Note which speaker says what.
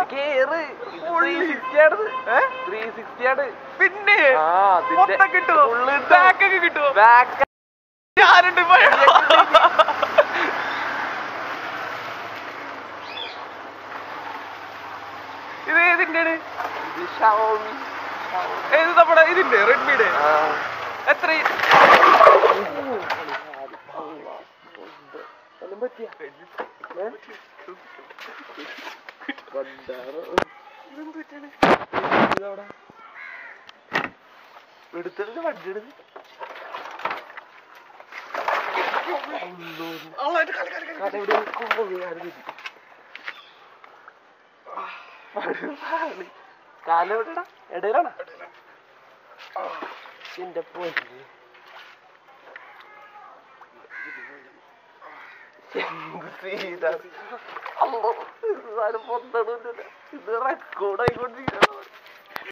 Speaker 1: കേറ് three sixty ആണ് three sixty ആണ്
Speaker 2: പിന്നെ
Speaker 1: ആ അതിന്റെ
Speaker 2: മൊത്തം കിട്ടുമോ
Speaker 1: full കിട്ടും.
Speaker 2: ബാക്ക് ഒക്കെ കിട്ടുമോ
Speaker 1: ബാക്ക്
Speaker 2: ഞാനുണ്ട് ഇപ്പൊ. ഇത് ഏതിന്റെയാണ്
Speaker 1: ഇത് ഷവോമി
Speaker 2: ഏത് നമ്മുടെ ഇതിന്റെ റെഡ്മിയുടെ
Speaker 1: ആ
Speaker 2: എത്ര
Speaker 1: ഒന്നും പറ്റിയ എടുത്തിട്ട് വണ്ടി എടുത്ത് കട എവിടെ പോയി ആരും കാലം എവിടെടാ ഇടയിലാണോ എന്റെ പോയി ഇത് റെക്കോർഡായിക്കൊണ്ടിരിക്കുന്നു